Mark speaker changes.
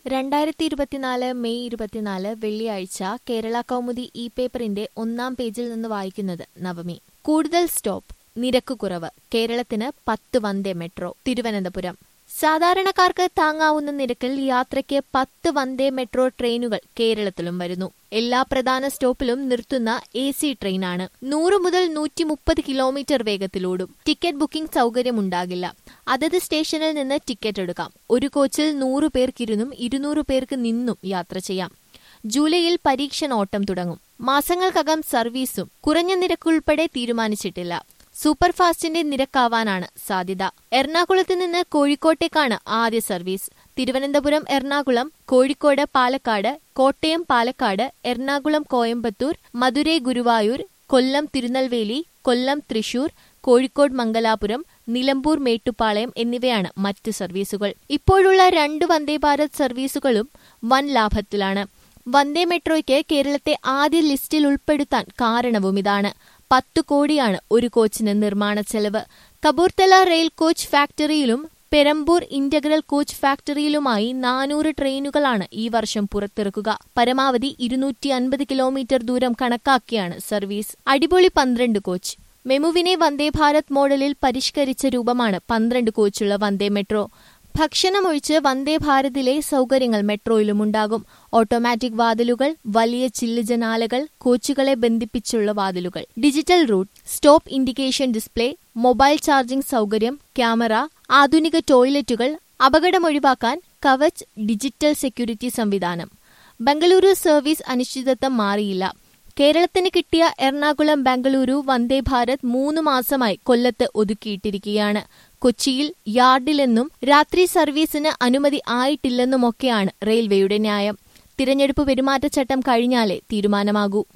Speaker 1: രണ്ടായിരത്തി ഇരുപത്തിനാല് മെയ് ഇരുപത്തിനാല് വെള്ളിയാഴ്ച കേരള കൗമുദി ഇ പേപ്പറിന്റെ ഒന്നാം പേജിൽ നിന്ന് വായിക്കുന്നത് നവമി കൂടുതൽ സ്റ്റോപ്പ് നിരക്ക് കുറവ് കേരളത്തിന് പത്ത് വന്ദേ മെട്രോ തിരുവനന്തപുരം സാധാരണക്കാർക്ക് താങ്ങാവുന്ന നിരക്കിൽ യാത്രയ്ക്ക് പത്ത് വന്ദേ മെട്രോ ട്രെയിനുകൾ കേരളത്തിലും വരുന്നു എല്ലാ പ്രധാന സ്റ്റോപ്പിലും നിർത്തുന്ന എ സി ട്രെയിനാണ് നൂറ് മുതൽ നൂറ്റി മുപ്പത് കിലോമീറ്റർ വേഗത്തിലോടും ടിക്കറ്റ് ബുക്കിംഗ് സൗകര്യമുണ്ടാകില്ല അതത് സ്റ്റേഷനിൽ നിന്ന് ടിക്കറ്റ് എടുക്കാം ഒരു കോച്ചിൽ നൂറു പേർക്കിരുന്നും ഇരുന്നൂറ് പേർക്ക് നിന്നും യാത്ര ചെയ്യാം ജൂലൈയിൽ പരീക്ഷണ ഓട്ടം തുടങ്ങും മാസങ്ങൾക്കകം സർവീസും കുറഞ്ഞ നിരക്കുൾപ്പെടെ തീരുമാനിച്ചിട്ടില്ല സൂപ്പർഫാസ്റ്റിന്റെ നിരക്കാവാനാണ് സാധ്യത എറണാകുളത്ത് നിന്ന് കോഴിക്കോട്ടേക്കാണ് ആദ്യ സർവീസ് തിരുവനന്തപുരം എറണാകുളം കോഴിക്കോട് പാലക്കാട് കോട്ടയം പാലക്കാട് എറണാകുളം കോയമ്പത്തൂർ മധുരൈ ഗുരുവായൂർ കൊല്ലം തിരുനെൽവേലി കൊല്ലം തൃശൂർ കോഴിക്കോട് മംഗലാപുരം നിലമ്പൂർ മേട്ടുപ്പാളയം എന്നിവയാണ് മറ്റ് സർവീസുകൾ ഇപ്പോഴുള്ള രണ്ട് വന്ദേഭാരത് സർവീസുകളും വൻ ലാഭത്തിലാണ് വന്ദേ മെട്രോയ്ക്ക് കേരളത്തെ ആദ്യ ലിസ്റ്റിൽ ഉൾപ്പെടുത്താൻ കാരണവും ഇതാണ് പത്തു കോടിയാണ് ഒരു കോച്ചിന് നിർമ്മാണ ചെലവ് കബൂർത്തല റെയിൽ കോച്ച് ഫാക്ടറിയിലും പെരമ്പൂർ ഇന്റഗ്രൽ കോച്ച് ഫാക്ടറിയിലുമായി നാനൂറ് ട്രെയിനുകളാണ് ഈ വർഷം പുറത്തിറക്കുക പരമാവധി ഇരുന്നൂറ്റി അൻപത് കിലോമീറ്റർ ദൂരം കണക്കാക്കിയാണ് സർവീസ് അടിപൊളി പന്ത്രണ്ട് കോച്ച് മെമുവിനെ വന്ദേഭാരത് മോഡലിൽ പരിഷ്കരിച്ച രൂപമാണ് പന്ത്രണ്ട് കോച്ചുള്ള വന്ദേ മെട്രോ ഭക്ഷണമൊഴിച്ച് വന്ദേ ഭാരതിലെ സൗകര്യങ്ങൾ മെട്രോയിലുമുണ്ടാകും ഓട്ടോമാറ്റിക് വാതിലുകൾ വലിയ ചില്ല് ജനാലകൾ കോച്ചുകളെ ബന്ധിപ്പിച്ചുള്ള വാതിലുകൾ digital route stop indication display mobile charging സൗകര്യം ക്യാമറ ആധുനിക ടോയ്ലറ്റുകൾ അപകടമൊഴിവാക്കാൻ കവച് ഡിജിറ്റൽ സെക്യൂരിറ്റി സംവിധാനം ബംഗളൂരു സർവീസ് അനിശ്ചിതത്വം മാറിയില്ല കേരളത്തിന് കിട്ടിയ എറണാകുളം ബംഗളൂരു വന്ദേ ഭാരത് മൂന്ന് മാസമായി കൊല്ലത്ത് ഒതുക്കിയിട്ടിരിക്കുകയാണ് കൊച്ചിയിൽ യാർഡിലെന്നും രാത്രി സർവീസിന് അനുമതി ആയിട്ടില്ലെന്നുമൊക്കെയാണ് റെയിൽവേയുടെ ന്യായം തിരഞ്ഞെടുപ്പ് പെരുമാറ്റച്ചട്ടം കഴിഞ്ഞാലേ തീരുമാനമാകൂ